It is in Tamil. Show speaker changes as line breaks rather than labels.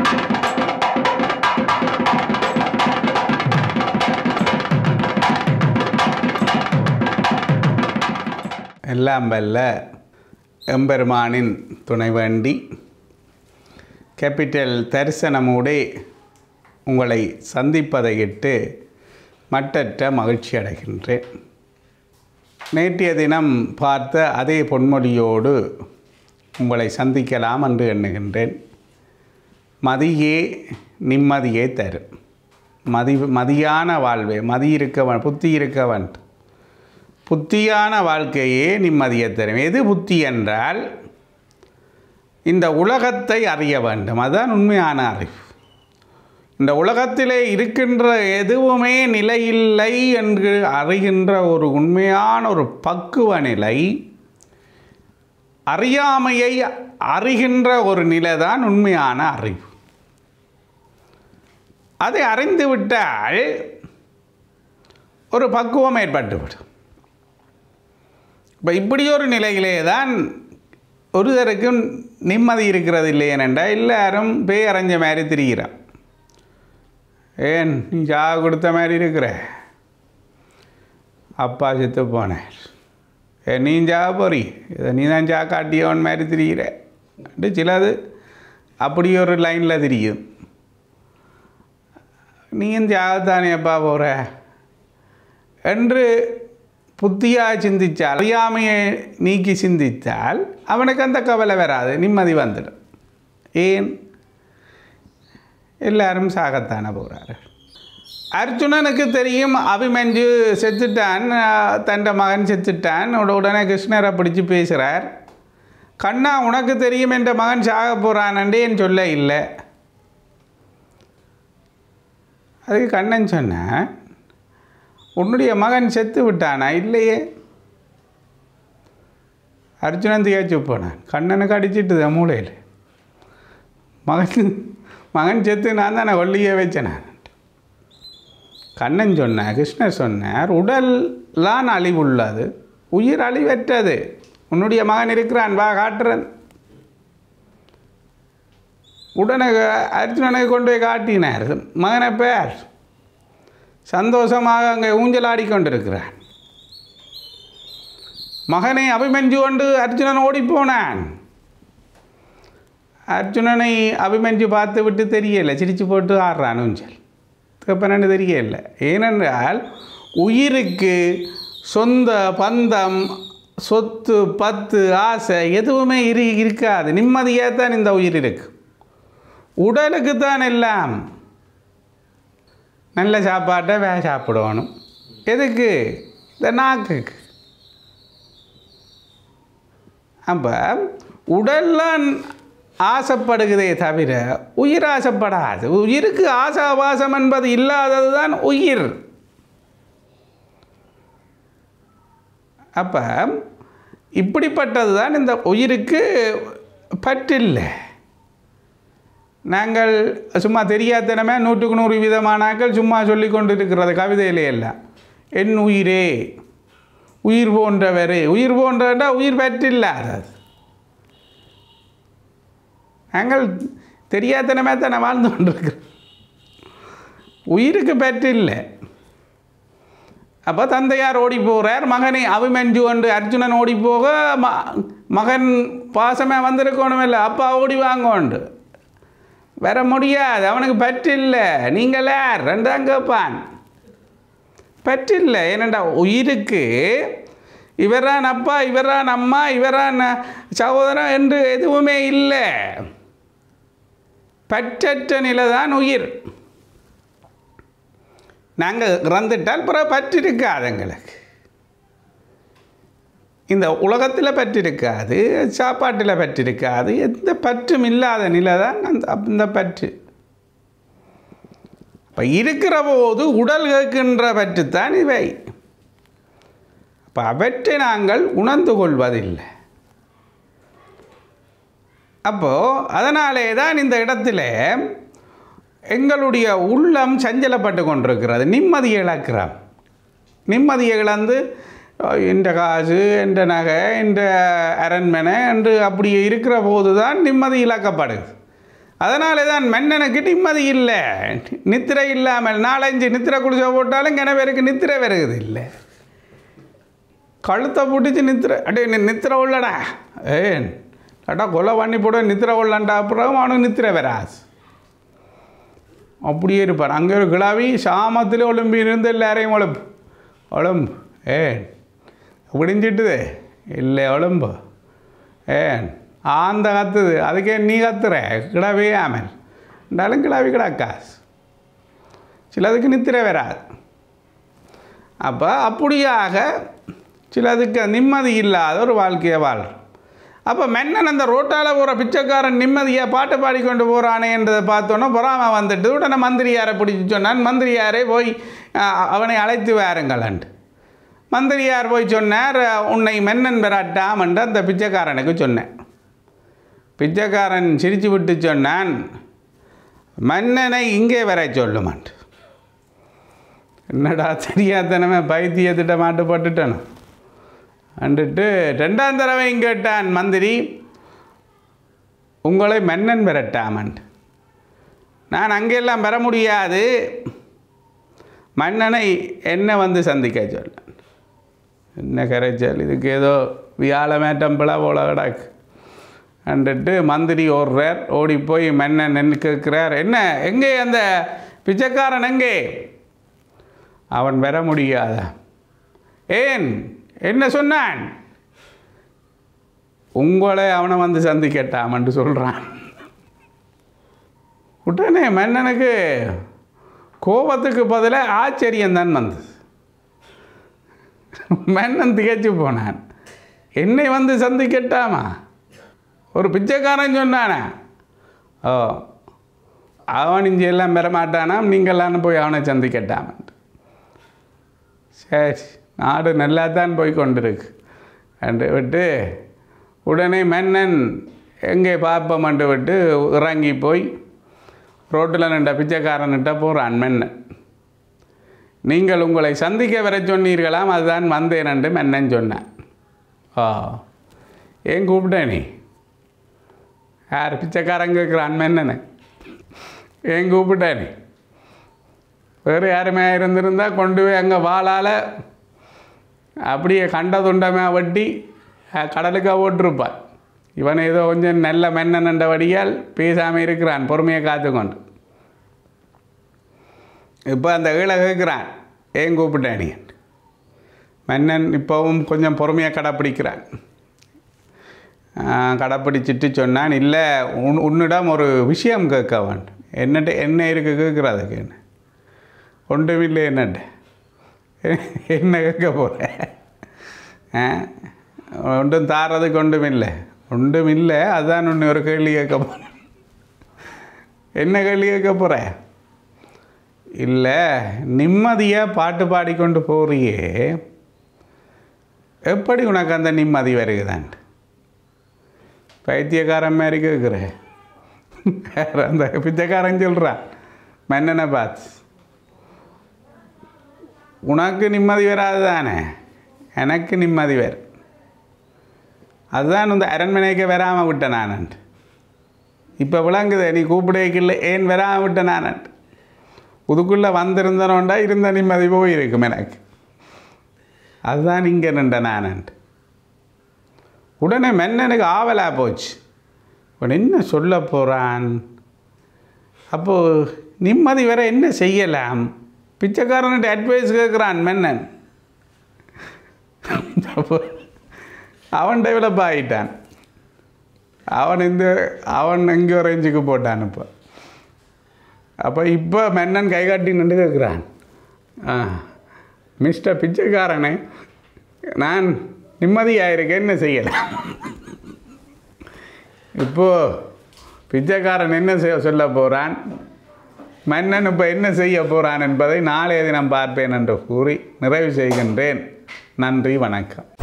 எல்லாம் வல்ல எம்பெருமானின் துணை வேண்டி கேபிட்டல் தரிசனமூடே உங்களை சந்திப்பதை இட்டு மட்டற்ற மகிழ்ச்சி அடைகின்றேன் நேற்றைய தினம் பார்த்த அதே பொன்மொழியோடு உங்களை சந்திக்கலாம் என்று எண்ணுகின்றேன் மதியே நிம்மதியே தரும் மதி மதியான வாழ்வே மதி இருக்கவன் புத்தி இருக்கவன் புத்தியான வாழ்க்கையே நிம்மதியை தரும் எது புத்தி என்றால் இந்த உலகத்தை அறிய வேண்டும் அதுதான் உண்மையான அறிவு இந்த உலகத்திலே இருக்கின்ற எதுவுமே நிலையில்லை என்று அறிகின்ற ஒரு உண்மையான ஒரு பக்குவ நிலை அறியாமையை அறிகின்ற ஒரு நிலை தான் உண்மையான அறிவு அதை அறிந்து விட்டால் ஒரு பக்குவம் ஏற்பட்டுவிடும் இப்போ இப்படி ஒரு நிலையிலே தான் ஒருத்தருக்கும் நிம்மதி இருக்கிறது இல்லை ஏனென்றால் எல்லாரும் பேய் அரைஞ்ச மாதிரி திரிகிறான் ஏன் நீ சா கொடுத்த மாதிரி இருக்கிற அப்பா செத்து போனேன் ஏ நீ சா போறி இதை நீ தான் சா காட்டியவன் மாதிரி திரிகிற அப்படி சிலது அப்படி ஒரு லைனில் திரியும் நீயும் ஜாகத்தானே அப்பா போகிற என்று புத்தியாக சிந்தித்தால் அறியாமையை நீக்கி சிந்தித்தால் அவனுக்கு அந்த கவலை வராது நிம்மதி வந்துடும் ஏன் எல்லாரும் சாகத்தானே போகிறாரு அர்ஜுனனுக்கு தெரியும் அபிமஞ்சு செத்துட்டான் தன் மகன் செத்துட்டான் உட- உடனே கிருஷ்ணரை பிடிச்சு பேசுகிறார் கண்ணா உனக்கு தெரியும் என்ற மகன் சாக போகிறானண்டே என் சொல்ல இல்லை அதுக்கு கண்ணன் சொன்னேன் உன்னுடைய மகன் செத்து விட்டானா இல்லையே அர்ஜுனன் தியாச்சு போனான் கண்ணனுக்கு அடிச்சிட்டுது மூளையில் மகன் மகன் செத்து நான் தானே ஒல்லியே வச்சேன் நான் கண்ணன் சொன்னேன் கிருஷ்ணர் சொன்னார் உடல்லாம் அழிவுள்ளது உயிர் அழிவற்றது உன்னுடைய மகன் இருக்கிறான் வா காட்டுறேன் உடனே அர்ஜுனனை கொண்டு போய் காட்டினார் மகனை பேர் சந்தோஷமாக அங்கே ஊஞ்சலாடி கொண்டிருக்கிறான் மகனை அபிமஞ்சு கொண்டு அர்ஜுனன் ஓடிப்போனான் அர்ஜுனனை அபிமஞ்சு பார்த்து விட்டு தெரியல சிரிச்சு போட்டு ஆடுறான் ஊஞ்சல் தகப்பனன்னு தெரியல ஏனென்றால் உயிருக்கு சொந்த பந்தம் சொத்து பத்து ஆசை எதுவுமே இரு இருக்காது நிம்மதியாக தான் இந்த உயிர் இருக்கு உடலுக்கு தான் எல்லாம் நல்ல சாப்பாட்டை வே சாப்பிடணும் எதுக்கு இந்த நாக்குக்கு அப்போ உடல்லாம் ஆசைப்படுகிறதே தவிர உயிர் ஆசைப்படாது உயிருக்கு ஆசாபாசம் என்பது இல்லாதது தான் உயிர் அப்போ இப்படிப்பட்டது தான் இந்த உயிருக்கு பற்றில்லை நாங்கள் சும்மா தெரியாதனமே நூற்றுக்கு நூறு விதமானாக்கள் சும்மா சொல்லி கொண்டு இருக்கிறது கவிதையிலே எல்லாம் என் உயிரே உயிர் போன்றவரே உயிர் போன்றவரா உயிர் பற்றில்லாதது நாங்கள் தெரியாதனமே தானே வாழ்ந்து கொண்டிருக்கிறோம் உயிருக்கு பற்றில்லை அப்போ தந்தையார் ஓடி போகிறார் மகனை அபிமஞ்சு கொண்டு அர்ஜுனன் ஓடி போக ம மகன் பாசமாக வந்திருக்கணும் இல்லை அப்பா ஓடி வாங்கோண்டு வர முடியாது அவனுக்கு பற்றில்லை நீங்கள் யார் ரெண்டாம் கேட்பான் பற்றில்லை ஏனண்டா உயிருக்கு இவரான் அப்பா இவரான் அம்மா இவரான் சகோதரன் என்று எதுவுமே இல்லை பற்றற்ற நிலை தான் உயிர் நாங்கள் இறந்துட்டால் பிறகு பற்றிருக்காது எங்களுக்கு இந்த உலகத்தில் பற்றிருக்காது சாப்பாட்டில் பற்றிருக்காது எந்த பற்றும் இல்லாத நிலை தான் அந்த அந்த பற்று இப்போ இருக்கிற போது உடல் கேட்கின்ற பற்றுத்தான் இவை அப்போ அவற்றை நாங்கள் உணர்ந்து கொள்வதில்லை அப்போது அதனாலே தான் இந்த இடத்துல எங்களுடைய உள்ளம் சஞ்சலப்பட்டு கொண்டிருக்கிறது நிம்மதியை இழக்கிறோம் நிம்மதியை இழந்து இந்த காசு இந்த நகை இந்த அரண்மனை என்று அப்படி இருக்கிற போது தான் நிம்மதி இழக்கப்படுது அதனால தான் மன்னனுக்கு நிம்மதி இல்லை நித்திரை இல்லாமல் நாலஞ்சு நித்திரை குளிச்ச போட்டாலும் கிண பேருக்கு நித்திரை வருகிறது இல்லை கழுத்தை பிடிச்சி நித்திரை அடே நீ நித்திரை உள்ளடா ஏன் அடா கொலை பண்ணி போட நித்திரை உள்ளண்டா அப்புறம் அவனுக்கு நித்திரை வராது அப்படியே இருப்பார் அங்கே ஒரு கிளாவி சாமத்தில் ஒழும்பி இருந்து எல்லாரையும் ஒழும்பு ஒழும்பு ஏன் விடிஞ்சிட்டுது இல்லை ஒழும்பு ஏன் ஆந்த கத்துது அதுக்கே நீ கத்துற கிடாவே ஆமல் இருந்தாலும் கிடாவி கிடாக்காஸ் சிலதுக்கு நித்திரை வராது அப்போ அப்படியாக சிலதுக்கு நிம்மதி இல்லாத ஒரு வாழ்க்கையை வாழ்றோம் அப்போ மன்னன் அந்த ரோட்டால் போகிற பிச்சைக்காரன் நிம்மதியாக பாட்டு பாடிக்கொண்டு போகிறானே என்றதை பார்த்தோன்னே பொறாம வந்துட்டு உடனே மந்திரியாரை பிடிச்சி சொன்னான் மந்திரியாரே போய் அஹ், அவனை அழைத்து வாருங்களன்ட்டு மந்திரியார் போய் சொன்னார் உன்னை மன்னன் பெறாட்டாம் என்று அந்த பிச்சைக்காரனுக்கு சொன்னேன் பிச்சைக்காரன் சிரித்து விட்டு சொன்னான் மன்னனை இங்கே வர சொல்லுமான்ட்டு என்னடா தெரியாதனமே பைத்தியத்திட்ட மாட்டுப்பட்டுட்டேனோ அண்டுட்டு ரெண்டாம் தடவையும் கேட்டான் மந்திரி உங்களை மன்னன் பெறட்டாமன்ட்டு நான் அங்கெல்லாம் பெற முடியாது மன்னனை என்ன வந்து சந்திக்க சொல்ல என்ன கரைச்சல் இதுக்கு ஏதோ வியாழமேட்டம் பிழை போல கிடக்கு அண்டுட்டு மந்திரி ஓடுறார் ஓடி போய் மன்னன் என்ன கேட்குறார் என்ன எங்கே அந்த பிச்சைக்காரன் எங்கே அவன் வர முடியாத ஏன் என்ன சொன்னான் உங்களை அவனை வந்து சந்திக்கட்டாமன்ட்டு சொல்கிறான் உடனே மன்னனுக்கு கோபத்துக்கு பதிலாக ஆச்சரியம்தான் வந்தது மன்னன் திகைச்சு போனான் என்னை வந்து சந்திக்கட்டாமா ஒரு பிச்சைக்காரன் சொன்னானே ஓ அவன் இங்கே எல்லாம் பெற மாட்டானாம் நீங்களாம் போய் அவனை சந்திக்கட்டாமன்ட்டு சரி நாடு நல்லா தான் போய் கொண்டிருக்கு என்று விட்டு உடனே மன்னன் எங்கே பார்ப்போம்ன்ட்டு விட்டு இறங்கி போய் ரோட்டில் நின்ற பிச்சைக்காரன்கிட்ட போகிறான் மன்னன் நீங்கள் உங்களை சந்திக்க வர சொன்னீர்களாம் அதுதான் வந்தேன் என்று மன்னன் சொன்னேன் ஓ ஏன் கூப்பிட்டே நீ யார் பிச்சைக்காரன் கேட்குறான் மன்னனை ஏன் கூப்பிட்டே நீ வேறு யாருமே இருந்திருந்தா கொண்டு போய் அங்கே வாளால் அப்படியே கண்ட துண்டமே வெட்டி அஹ், கடலுக்கா ஓட்டிருப்பான் இவன் ஏதோ கொஞ்சம் நல்ல மென்னன் வடியால் பேசாமல் இருக்கிறான் பொறுமையை காத்துக்கொண்டு இப்போ அந்த ஈழ கேட்குறான் ஏன் கூப்பிட்டேன் நீ மன்னன் இப்போவும் கொஞ்சம் பொறுமையாக கடைப்பிடிக்கிறான் கடைப்பிடிச்சிட்டு சொன்னான் இல்லை உன் உன்னிடம் ஒரு விஷயம் கேட்க வேண்டும் என்னட்ட என்ன இருக்கு கேட்குறதுக்கு என்ன ஒன்றுமில்லை என்னட்ட என்ன கேட்க போகிறேன் ஒன்றும் தாரதுக்கு ஒன்றுமில்லை ஒன்றுமில்லை அதான் ஒன்று ஒரு கேள்வி கேட்க போகிறேன் என்ன கேள்வி கேட்க போகிற இல்லை நிம்மதியாக பாட்டு பாடிக்கொண்டு போறியே எப்படி உனக்கு அந்த நிம்மதி வருகுதான் பைத்தியக்காரன் மாதிரி கேட்குற அந்த பிச்சைக்காரன் சொல்கிறான் மன்னனை பார்த்து உனக்கு நிம்மதி வராது தானே எனக்கு நிம்மதி வரும் அதுதான் இந்த அரண்மனைக்கு வராமல் விட்டேன் நானன்ட்டு இப்போ விளங்குது நீ கூப்பிடேக்கில்ல ஏன் வராமல் விட்டேன் நானன்ட்டு புதுக்குள்ளே வந்திருந்தனோண்டா இருந்த நிம்மதி போயிருக்கும் எனக்கு அதுதான் இங்கே நின்ற நானன்ட்டு உடனே மன்னனுக்கு ஆவலாக போச்சு இவன் என்ன சொல்ல போகிறான் அப்போது நிம்மதி வர என்ன செய்யலாம் பிச்சைக்காரன்கிட்ட அட்வைஸ் கேட்குறான் மன்னன் அப்போ அவன் டெவலப் ஆகிட்டான் அவன் இந்த அவன் எங்கேயோ ரேஞ்சுக்கு போட்டான் இப்போ அப்போ இப்போ மன்னன் கை காட்டி நின்று கேட்குறான் ஆ மிஸ்டர் பிச்சைக்காரனே நான் நிம்மதியாக இருக்கேன் என்ன செய்யலாம் இப்போது பிச்சைக்காரன் என்ன செய்ய சொல்ல போகிறான் மன்னன் இப்போ என்ன செய்ய போகிறான் என்பதை நாளைய தினம் பார்ப்பேன் என்று கூறி நிறைவு செய்கின்றேன் நன்றி வணக்கம்